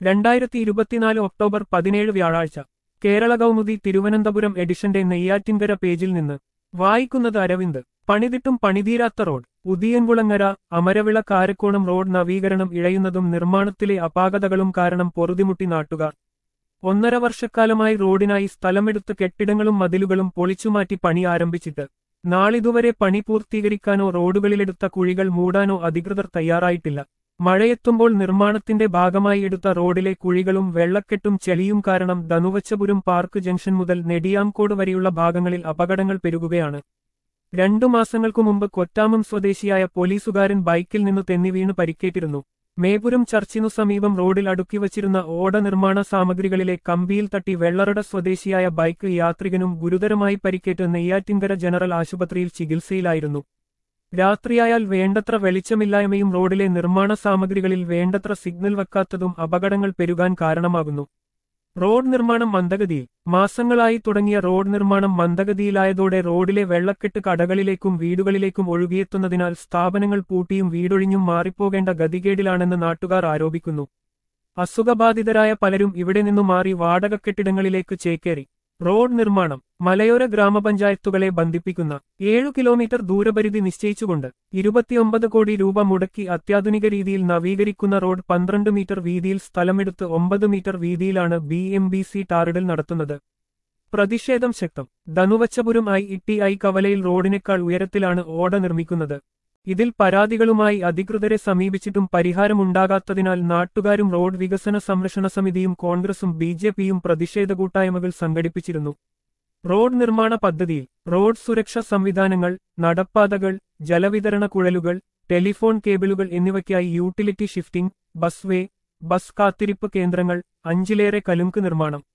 രണ്ടായിരത്തി ഇരുപത്തിനാല് ഒക്ടോബർ പതിനേഴ് വ്യാഴാഴ്ച കേരള കൗമുദി തിരുവനന്തപുരം എഡിഷന്റെ നെയ്യാറ്റിൻകര പേജിൽ നിന്ന് വായിക്കുന്നത് അരവിന്ദ് പണിതിട്ടും പണിതീരാത്ത റോഡ് ഉദിയൻകുളങ്ങര അമരവിള കാരക്കോണം റോഡ് നവീകരണം ഇഴയുന്നതും നിർമ്മാണത്തിലെ അപാകതകളും കാരണം പൊറുതിമുട്ടി നാട്ടുകാർ ഒന്നര വർഷക്കാലമായി റോഡിനായി സ്ഥലമെടുത്ത് കെട്ടിടങ്ങളും മതിലുകളും പൊളിച്ചുമാറ്റി പണി ആരംഭിച്ചിട്ട് നാളിതുവരെ പണി പൂർത്തീകരിക്കാനോ റോഡുകളിലെടുത്ത കുഴികൾ മൂടാനോ അധികൃതർ തയ്യാറായിട്ടില്ല മഴയെത്തുമ്പോൾ നിർമ്മാണത്തിന്റെ ഭാഗമായി എടുത്ത റോഡിലെ കുഴികളും വെള്ളക്കെട്ടും ചെളിയും കാരണം ധനുവച്ചപുരം പാർക്ക് ജംഗ്ഷൻ മുതൽ നെടിയാംകോട് വരെയുള്ള ഭാഗങ്ങളിൽ അപകടങ്ങൾ പെരുകുകയാണ് രണ്ടു മാസങ്ങൾക്കു മുമ്പ് കൊറ്റാമം സ്വദേശിയായ പോലീസുകാരൻ ബൈക്കിൽ നിന്ന് തെന്നി വീണ് പരിക്കേറ്റിരുന്നു മേപുരം ചർച്ചിനു സമീപം റോഡിൽ അടുക്കിവച്ചിരുന്ന ഓട നിർമ്മാണ സാമഗ്രികളിലെ കമ്പിയിൽ തട്ടി വെള്ളറട സ്വദേശിയായ ബൈക്ക് യാത്രികനും ഗുരുതരമായി പരിക്കേറ്റ് നെയ്യാറ്റിൻകര ജനറൽ ആശുപത്രിയിൽ ചികിത്സയിലായിരുന്നു രാത്രിയായാൽ വേണ്ടത്ര വെളിച്ചമില്ലായ്മയും റോഡിലെ നിർമ്മാണ സാമഗ്രികളിൽ വേണ്ടത്ര സിഗ്നൽ വെക്കാത്തതും അപകടങ്ങൾ പെരുകാൻ കാരണമാകുന്നു റോഡ് നിർമ്മാണം മന്ദഗതിയിൽ മാസങ്ങളായി തുടങ്ങിയ റോഡ് നിർമ്മാണം മന്ദഗതിയിലായതോടെ റോഡിലെ വെള്ളക്കെട്ട് കടകളിലേക്കും വീടുകളിലേക്കും ഒഴുകിയെത്തുന്നതിനാൽ സ്ഥാപനങ്ങൾ പൂട്ടിയും വീടൊഴിഞ്ഞും മാറിപ്പോകേണ്ട ഗതികേടിലാണെന്ന് നാട്ടുകാർ ആരോപിക്കുന്നു അസുഖബാധിതരായ പലരും ഇവിടെ നിന്നു മാറി വാടക കെട്ടിടങ്ങളിലേക്ക് ചേക്കേറി റോഡ് നിർമ്മാണം മലയോര ഗ്രാമപഞ്ചായത്തുകളെ ബന്ധിപ്പിക്കുന്ന ഏഴു കിലോമീറ്റർ ദൂരപരിധി നിശ്ചയിച്ചുകൊണ്ട് ഇരുപത്തിയൊമ്പത് കോടി രൂപ മുടക്കി അത്യാധുനിക രീതിയിൽ നവീകരിക്കുന്ന റോഡ് പന്ത്രണ്ട് മീറ്റർ വീതിയിൽ സ്ഥലമെടുത്ത് ഒമ്പത് മീറ്റർ വീതിയിലാണ് ബി എം ബി സി ടാറിടൽ നടത്തുന്നത് പ്രതിഷേധം ശക്തം ധനുവച്ചപുരം ഐ ഇട്ടി ഐ കവലയിൽ റോഡിനേക്കാൾ ഉയരത്തിലാണ് ഓട നിർമ്മിക്കുന്നത് ഇതിൽ പരാതികളുമായി അധികൃതരെ സമീപിച്ചിട്ടും പരിഹാരമുണ്ടാകാത്തതിനാൽ നാട്ടുകാരും റോഡ് വികസന സംരക്ഷണ സമിതിയും കോൺഗ്രസും ബി ജെ പിയും പ്രതിഷേധ കൂട്ടായ്മകൾ സംഘടിപ്പിച്ചിരുന്നു റോഡ് നിർമ്മാണ പദ്ധതിയിൽ റോഡ് സുരക്ഷാ സംവിധാനങ്ങൾ നടപ്പാതകൾ ജലവിതരണ കുഴലുകൾ ടെലിഫോൺ കേബിളുകൾ എന്നിവയ്ക്കായി utility shifting bus way bus കാത്തിരിപ്പ് കേന്ദ്രങ്ങൾ അഞ്ചിലേറെ കലുങ്ക് നിർമ്മാണം